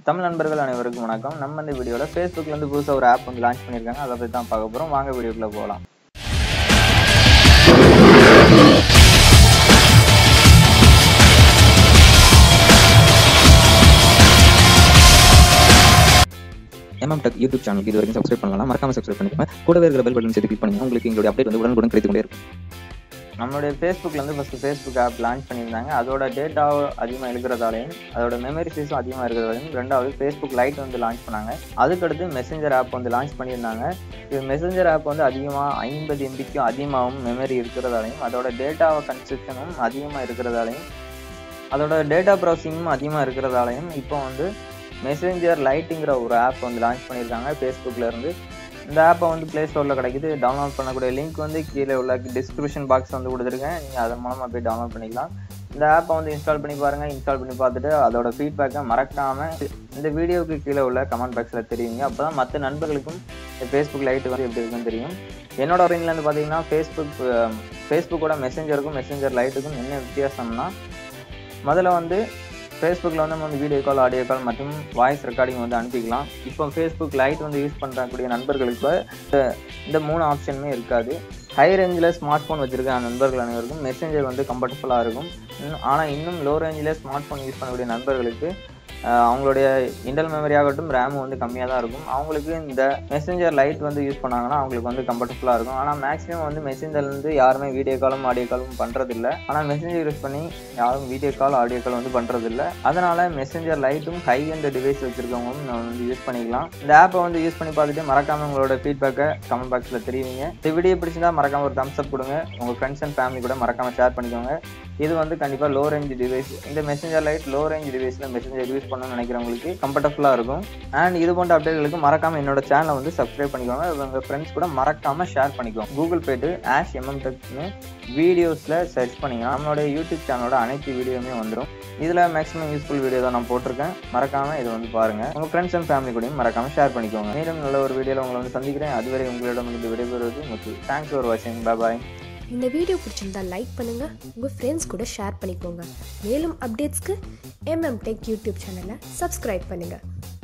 தமிழ் நண்பர்கள் அனைவருக்கும் வணக்கம் நம்ம இந்த வீடியோவில் ஃபேஸ்புக்கில் வந்து புதுசாக ஒரு ஆப் வந்து லான்ச் பண்ணியிருக்காங்க அதை பற்றி தான் பார்க்க போகிறோம் வாங்க வீடியோக்குள்ளே போகலாம் எம்எம் டெக் யூடியூப் சேனலுக்கு இது வரைக்கும் சப்ஸ்கிரைப் பண்ணலாம் மறக்காம சப்ஸ்கிரைப் பண்ணிக்கோங்க கூடவே இருக்கிற பெல் பட்டன் சேர்த்து கிளிக் பண்ணுங்க உங்களுக்கு எங்களுடைய அப்டேட் வந்து உடனுக்குடன் கிடைத்து கொண்டே இருக்கும் நம்மளுடைய ஃபேஸ்புக்கில் வந்து ஃபஸ்ட்டு ஃபேஸ்புக் ஆப் லான்ச் பண்ணியிருந்தாங்க அதோட டேட்டா அதிகமாக இருக்கிறதாலையும் அதோட மெமரி சீஸும் அதிகமாக இருக்கிறதாலையும் ரெண்டாவது ஃபேஸ்புக் லைட் வந்து லான்ச் பண்ணாங்க அதுக்கடுத்து மெசஞ்சர் ஆப் வந்து லான்ச் பண்ணியிருந்தாங்க இது மெசஞ்சர் ஆப் வந்து அதிகமாக ஐம்பது எம்பிக்கும் அதிகமாகவும் மெமரி இருக்கிறதாலையும் அதோட டேட்டா கன்செப்ஷனும் அதிகமாக இருக்கிறதாலையும் அதோட டேட்டா ப்ராசஸிங்கும் அதிகமாக இருக்கிறதாலையும் இப்போ வந்து மெசேஞ்சர் லைட்டுங்கிற ஒரு ஆப் வந்து லான்ச் பண்ணியிருக்காங்க ஃபேஸ்புக்கில் இருந்து இந்த ஆப்பை வந்து ப்ளே ஸ்டோரில் கிடைக்குது டவுன்லோட் பண்ணக்கூடிய லிங்க் வந்து கீழே உள்ள டிஸ்கிரிப்ஷன் பாக்ஸ் வந்து கொடுத்துருக்கேன் நீங்கள் அதன் மூலமாக போய் டவுன்லோட் பண்ணிக்கலாம் இந்த ஆப்பை வந்து இன்ஸ்டால் பண்ணி பாருங்கள் இன்ஸ்டால் பண்ணி பார்த்துட்டு அதோட ஃபீட்பேக்கை மறக்காமல் இந்த வீடியோவுக்கு கீழே உள்ள கமெண்ட் பாக்ஸில் தெரியுங்க அப்போ தான் மற்ற நண்பர்களுக்கும் இந்த ஃபேஸ்புக் லைட்டு வந்து எப்படி இருக்குன்னு தெரியும் என்னோட ரேஞ்சிலேருந்து பார்த்தீங்கன்னா ஃபேஸ்புக் ஃபேஸ்புக்கோட மெசேஞ்சருக்கும் மெசேஞ்சர் லைட்டுக்கும் என்ன வித்தியாசம்னா முதல்ல வந்து ஃபேஸ்புக்கில் வந்து நம்ம வந்து வீடியோ கால் ஆடியோ கால் மற்றும் வாய்ஸ் ரெக்கார்டிங் வந்து அனுப்பிக்கலாம் இப்போ ஃபேஸ்புக் லைட் வந்து யூஸ் பண்ணுறக்கூடிய நண்பர்களுக்கு இந்த மூணு ஆப்ஷனுமே இருக்காது ஹை ரேஞ்சில் ஸ்மார்ட் ஃபோன் வச்சுருக்க நண்பர்கள் அனைவருக்கும் மெசேஞ்சர் வந்து கம்ஃபர்டபுளாக இருக்கும் ஆனால் இன்னும் லோ ரேஞ்சில் ஸ்மார்ட் ஃபோன் யூஸ் பண்ணக்கூடிய நண்பர்களுக்கு அவங்களுடைய இன்டல் மெமரி ஆகட்டும் ரேம் வந்து கம்மியாக தான் இருக்கும் அவங்களுக்கு இந்த மெசேஞ்சர் லைட் வந்து யூஸ் பண்ணாங்கன்னா அவங்களுக்கு வந்து கம்ஃபர்டபுளாக இருக்கும் ஆனால் மேக்ஸிமம் வந்து மெசேஞ்சர்லேருந்து யாருமே வீடியோ காலும் ஆடியோ காலும் பண்ணுறதில்ல ஆனால் மெசேஞ்சர் யூஸ் பண்ணி யாரும் வீடியோ கால் ஆடியோ கால் வந்து பண்ணுறதில்ல அதனால் மெசேஞ்சர் லைட்டும் ஹை அண்ட் டிவைஸ் வச்சுருக்கவங்களும் நம்ம வந்து யூஸ் பண்ணிக்கலாம் இந்த ஆப்பை வந்து யூஸ் பண்ணி பார்த்துட்டு மறக்காமல் உங்களோட ஃபீட்பேக்கை கமெண்ட் பாக்ஸில் தெரிவிங்க இந்த வீடியோ பிடிச்சிருந்தா மறக்காமல் ஒரு தம்ஸ் அப் கொடுங்க உங்கள் ஃப்ரெண்ட்ஸ் அண்ட் ஃபேமிலி கூட மறக்காமல் ஷேர் பண்ணிக்கோங்க இது வந்து கண்டிப்பாக லோ ரேஞ்ச் டிவைஸ் இந்த மெசேஞ்சர் லைட் லோ ரேஞ்ச் டிவைஸில் மெசேஞ்சர் யூஸ் பண்ணணும்னு நினைக்கிறவங்களுக்கு கம்ஃபர்டபுளாக இருக்கும் அண்ட் இது போன்ற அப்டேட்களுக்கு மறக்காமல் என்னோட சேனலை வந்து சப்ஸ்கிரைப் பண்ணிக்கோங்க உங்கள் ஃப்ரெண்ட்ஸ் கூட மறக்காமல் ஷேர் பண்ணிக்கோங்க கூகுள் போய்ட்டு ஆஷ் எம்எம் டெக்னு வீடியோஸில் சர்ச் பண்ணிங்கன்னா நம்மளோட யூடியூப் சேனலோட அனைத்து வீடியோவுமே வந்துடும் இதில் மேக்ஸிமம் யூஸ்ஃபுல் வீடியோ தான் நான் போட்டிருக்கேன் மறக்காமல் இதை வந்து பாருங்கள் உங்கள் ஃப்ரெண்ட்ஸ் அண்ட் ஃபேமிலி கூடயும் மறக்காமல் ஷேர் பண்ணிக்கோங்க மேலும் நல்ல ஒரு வீடியோவில் உங்களை வந்து சந்திக்கிறேன் அதுவரை உங்களிடம் வந்து விடைபெறுவது முத்து தேங்க்ஸ் ஃபார் வாட்சிங் பாய் இந்த வீடியோ பிடிச்சிருந்தா லைக் பண்ணுங்க உங்க ஃப்ரெண்ட்ஸ் கூட ஷேர் பண்ணிக்கோங்க மேலும் அப்டேட்ஸ்க்கு எம்எம் டெக் யூடியூப் சேனலை சப்ஸ்கிரைப் பண்ணுங்க